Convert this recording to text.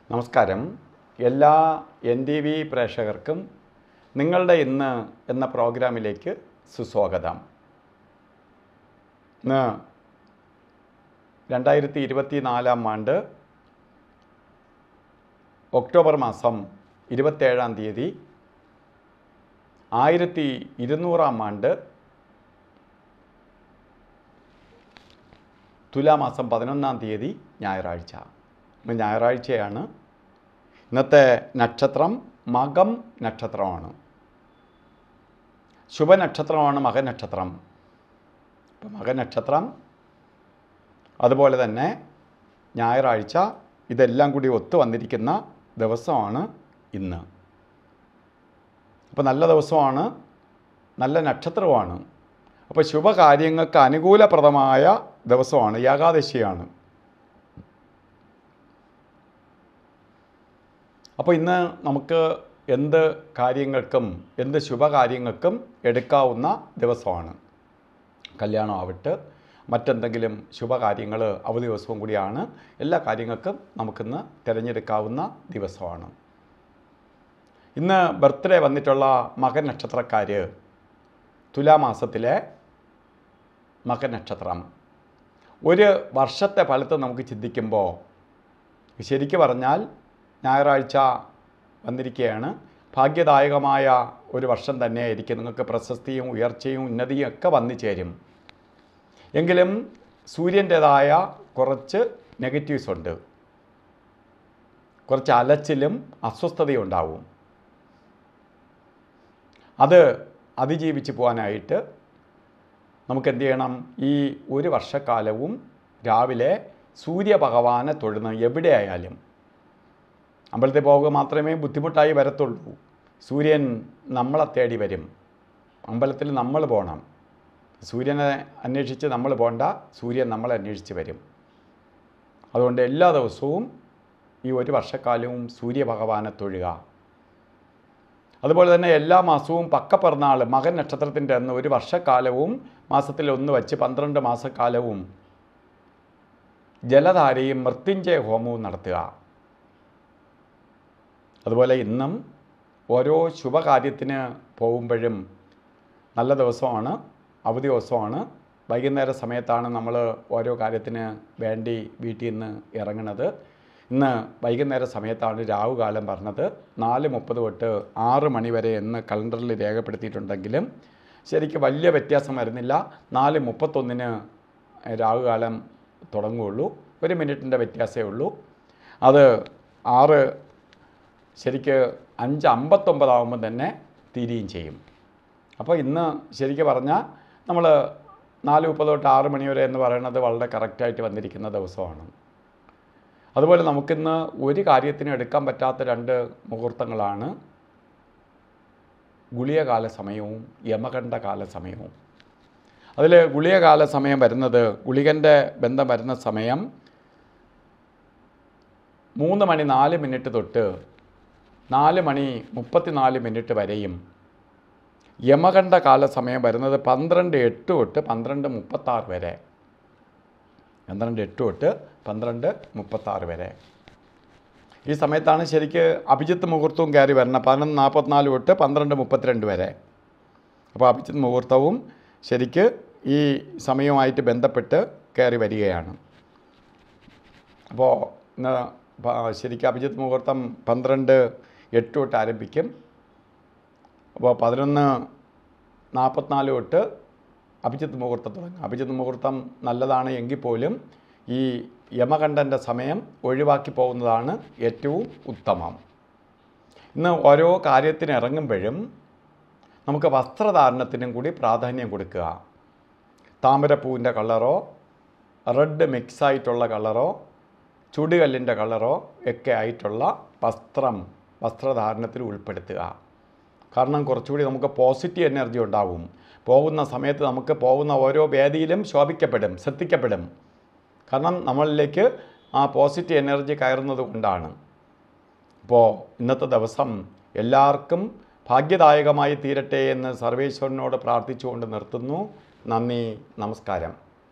നമസ്കാരം എല്ലാ N T V പ്രേക്ഷകർക്കും നിങ്ങളുടെ ഇന്ന് എന്ന പ്രോഗ്രാമിലേക്ക് സുസ്വാഗതം ഇന്ന് രണ്ടായിരത്തി ഇരുപത്തി നാലാം ആണ്ട് ഒക്ടോബർ മാസം ഇരുപത്തേഴാം തീയതി ആയിരത്തി ഇരുന്നൂറാം ആണ്ട് തുലാമാസം പതിനൊന്നാം തീയതി ഞായറാഴ്ച ഇന്ന് ഞായറാഴ്ചയാണ് ഇന്നത്തെ നക്ഷത്രം മകം നക്ഷത്രമാണ് ശുഭനക്ഷത്രമാണ് മകനക്ഷത്രം ഇപ്പം മകനക്ഷത്രം അതുപോലെ തന്നെ ഞായറാഴ്ച ഇതെല്ലാം കൂടി ഒത്തു വന്നിരിക്കുന്ന ദിവസമാണ് ഇന്ന് അപ്പോൾ നല്ല ദിവസമാണ് നല്ല നക്ഷത്രവുമാണ് അപ്പോൾ ശുഭകാര്യങ്ങൾക്ക് അനുകൂലപ്രദമായ ദിവസമാണ് ഏകാദശിയാണ് അപ്പോൾ ഇന്ന് നമുക്ക് എന്ത് കാര്യങ്ങൾക്കും എന്ത് ശുഭകാര്യങ്ങൾക്കും എടുക്കാവുന്ന ദിവസമാണ് കല്യാണം ആവട്ടെ മറ്റെന്തെങ്കിലും ശുഭകാര്യങ്ങൾ അവധി ദിവസവും കൂടിയാണ് എല്ലാ കാര്യങ്ങൾക്കും നമുക്കിന്ന് തിരഞ്ഞെടുക്കാവുന്ന ദിവസമാണ് ഇന്ന് ബർത്ത്ഡേ വന്നിട്ടുള്ള മകൻ നക്ഷത്രക്കാർ തുലാമാസത്തിലെ മകൻ നക്ഷത്രം ഒരു വർഷത്തെ ഫലത്തെ നമുക്ക് ചിന്തിക്കുമ്പോൾ ശരിക്കു പറഞ്ഞാൽ ഞായറാഴ്ച വന്നിരിക്കുകയാണ് ഭാഗ്യദായകമായ ഒരു വർഷം തന്നെയായിരിക്കും നിങ്ങൾക്ക് പ്രശസ്തിയും ഉയർച്ചയും ഉന്നതിയും ഒക്കെ വന്നു ചേരും എങ്കിലും സൂര്യൻ്റേതായ കുറച്ച് നെഗറ്റീവ്സ് ഉണ്ട് കുറച്ച് അലച്ചിലും അസ്വസ്ഥതയും ഉണ്ടാവും അത് അതിജീവിച്ച് പോകാനായിട്ട് നമുക്ക് എന്ത് ചെയ്യണം ഈ ഒരു വർഷക്കാലവും രാവിലെ സൂര്യഭഗവാനെ തൊഴുന്ന എവിടെയായാലും അമ്പലത്തിൽ പോവുക മാത്രമേ ബുദ്ധിമുട്ടായി വരത്തുള്ളൂ സൂര്യൻ നമ്മളെ തേടി വരും അമ്പലത്തിൽ നമ്മൾ പോകണം സൂര്യനെ അന്വേഷിച്ച് നമ്മൾ പോകണ്ട സൂര്യൻ നമ്മളെ അന്വേഷിച്ച് വരും അതുകൊണ്ട് എല്ലാ ദിവസവും ഈ ഒരു വർഷക്കാലവും സൂര്യഭഗവാനെ തൊഴുക അതുപോലെ തന്നെ എല്ലാ മാസവും പക്കപ്പിറന്നാൾ മകൻ നക്ഷത്രത്തിൻ്റെ അന്ന് ഒരു വർഷക്കാലവും മാസത്തിൽ ഒന്ന് വച്ച് പന്ത്രണ്ട് മാസക്കാലവും ജലധാരയും മൃത്യുഞ്ജയ ഹോമവും നടത്തുക അതുപോലെ ഇന്നും ഓരോ ശുഭകാര്യത്തിന് പോകുമ്പോഴും നല്ല ദിവസമാണ് അവധി ദിവസമാണ് വൈകുന്നേര സമയത്താണ് നമ്മൾ ഓരോ കാര്യത്തിന് വേണ്ടി വീട്ടിൽ നിന്ന് ഇറങ്ങുന്നത് ഇന്ന് വൈകുന്നേര സമയത്താണ് രാവുകാലം പറഞ്ഞത് നാല് മുപ്പത് തൊട്ട് ആറ് മണി വരെ എന്ന് കലണ്ടറിൽ രേഖപ്പെടുത്തിയിട്ടുണ്ടെങ്കിലും ശരിക്കും വലിയ വ്യത്യാസം വരുന്നില്ല നാല് മുപ്പത്തൊന്നിന് രാവുകാലം തുടങ്ങുകയുള്ളൂ ഒരു മിനിറ്റിൻ്റെ വ്യത്യാസമേ ഉള്ളൂ അത് ആറ് ശരിക്ക് അഞ്ച് അമ്പത്തൊമ്പതാകുമ്പോൾ തന്നെ തീരുകയും ചെയ്യും അപ്പോൾ ഇന്ന് ശരിക്കും പറഞ്ഞാൽ നമ്മൾ നാല് മുപ്പത് തൊട്ട് ആറ് മണി വരെ എന്ന് പറയുന്നത് വളരെ കറക്റ്റായിട്ട് വന്നിരിക്കുന്ന ദിവസമാണ് അതുപോലെ നമുക്കിന്ന് ഒരു കാര്യത്തിനും എടുക്കാൻ പറ്റാത്ത രണ്ട് മുഹൂർത്തങ്ങളാണ് ഗുളികകാല സമയവും യമകണ്ഠ കാല സമയവും അതിൽ ഗുളികകാല സമയം വരുന്നത് ഗുളികൻ്റെ ബന്ധം വരുന്ന സമയം മൂന്ന് മണി നാല് മിനിറ്റ് തൊട്ട് നാല് മണി മുപ്പത്തിനാല് മിനിറ്റ് വരെയും യമകണ്ഠ കാല സമയം വരുന്നത് പന്ത്രണ്ട് എട്ട് തൊട്ട് പന്ത്രണ്ട് മുപ്പത്താറ് വരെ പന്ത്രണ്ട് എട്ട് തൊട്ട് പന്ത്രണ്ട് മുപ്പത്താറ് വരെ ഈ സമയത്താണ് ശരിക്ക് അഭിജിത്ത് മുഹൂർത്തവും കയറി വരണം പതിനൊന്ന് നാൽപ്പത്തിനാല് തൊട്ട് പന്ത്രണ്ട് മുപ്പത്തിരണ്ട് വരെ അപ്പോൾ അഭിജിത്ത് മുഹൂർത്തവും ശരിക്ക് ഈ സമയവുമായിട്ട് ബന്ധപ്പെട്ട് കയറി വരികയാണ് അപ്പോൾ ഇന്ന് പ- ശരിക്കും അഭിജിത്ത് മുഹൂർത്തം പന്ത്രണ്ട് എട്ട് തൊട്ട് ആരംഭിക്കും അപ്പോൾ പതിനൊന്ന് നാൽപ്പത്തിനാല് തൊട്ട് അഭിജിത്ത് മുഹൂർത്തം തുടങ്ങും അഭിജിത്ത് മുഹൂർത്തം നല്ലതാണ് എങ്കിൽ പോലും ഈ യമകണ്ഠൻ്റെ സമയം ഒഴിവാക്കി പോകുന്നതാണ് ഏറ്റവും ഉത്തമം ഇന്ന് ഓരോ കാര്യത്തിന് ഇറങ്ങുമ്പോഴും നമുക്ക് വസ്ത്രധാരണത്തിനും കൂടി പ്രാധാന്യം കൊടുക്കുക താമരപ്പൂവിൻ്റെ കളറോ റെഡ് മിക്സ് ആയിട്ടുള്ള കളറോ ചുടുകല്ലിൻ്റെ കളറോ ഒക്കെ ആയിട്ടുള്ള വസ്ത്രം വസ്ത്രധാരണത്തിൽ ഉൾപ്പെടുത്തുക കാരണം കുറച്ചുകൂടി നമുക്ക് പോസിറ്റീവ് എനർജി ഉണ്ടാവും പോകുന്ന സമയത്ത് നമുക്ക് പോകുന്ന ഓരോ വേദിയിലും ശോഭിക്കപ്പെടും ശ്രദ്ധിക്കപ്പെടും കാരണം നമ്മളിലേക്ക് ആ പോസിറ്റീവ് എനർജി കയറുന്നത് കൊണ്ടാണ് അപ്പോൾ ഇന്നത്തെ ദിവസം എല്ലാവർക്കും ഭാഗ്യദായകമായി തീരട്ടെ എന്ന് സർവേശ്വരനോട് പ്രാർത്ഥിച്ചുകൊണ്ട് നിർത്തുന്നു നന്ദി നമസ്കാരം